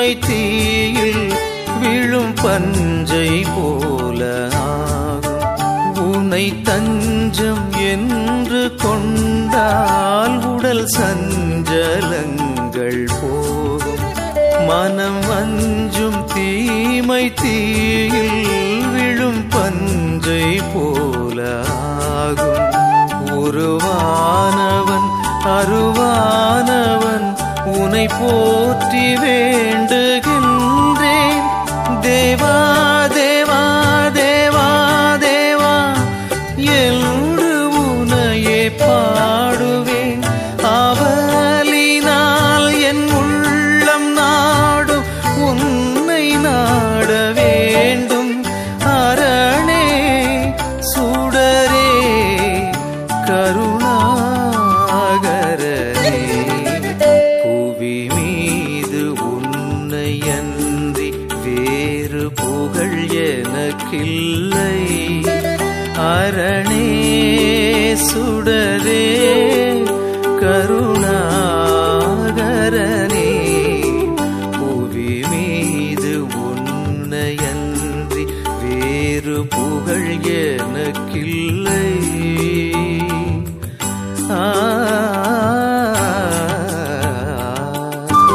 தீமை தீயில் விழும் பஞ்சை போல ஆகும் உனை தஞ்சம் என்று கொண்டால் உடல் சஞ்சலங்கள் போகும் மனம் அஞ்சும் தீமை தீயில் விழும் பஞ்சை போல ஆகும் உருவானவன் அருவானவன் உனை போற்றி வேண்டுகின்றேன் தேவா தேவா தேவா தேவா என்று உனையே பாடுவேன் அவலினால் என் உள்ளம் நாடும் உன்னை நாட வேண்டும் அரணே சுடரே கருணாகரனே புவி மீது உன்னை அன்றி வேறு புகழ் எனக்கில்லை அரணே சுடரே கருணாகரனே புவி மீது உன்னையன்றி வேறு புகழ் எனக்கில்லை ஆ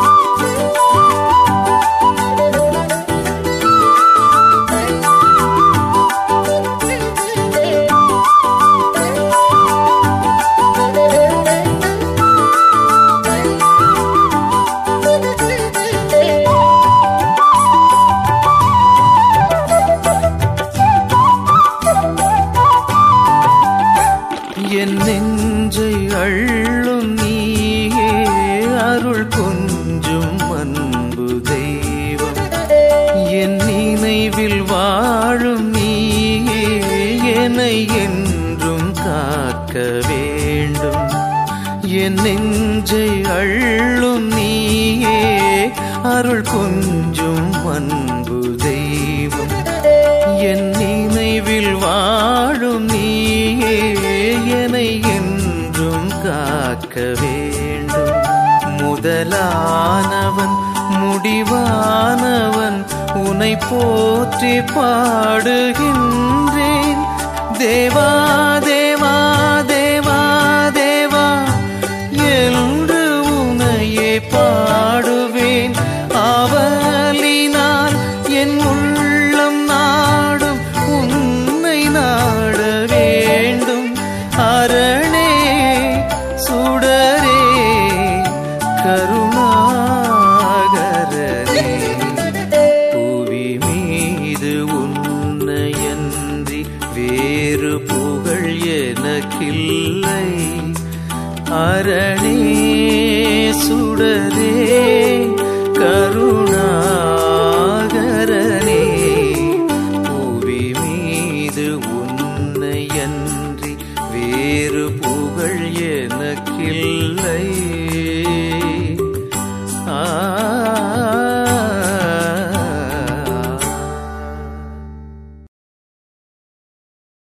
என் நெஞ்சை அள்ளும் நீயே அருள் கொஞ்சும் அன்பு தெய்வம் என் நினைவில் வாழும் நீயே என்னை என்றும் காக்க வேண்டும் என் நெஞ்சை அள்ளும் நீயே அருள் கொஞ்சும் அன்பு தெய்வம் என் நினைவில் வாழும் நீயே என்னை என்றும் காக்க வேண்டும் முதலானவன் முடிவானவன் உனை போற்றி பாடுகின்றேன் தேவா தேவா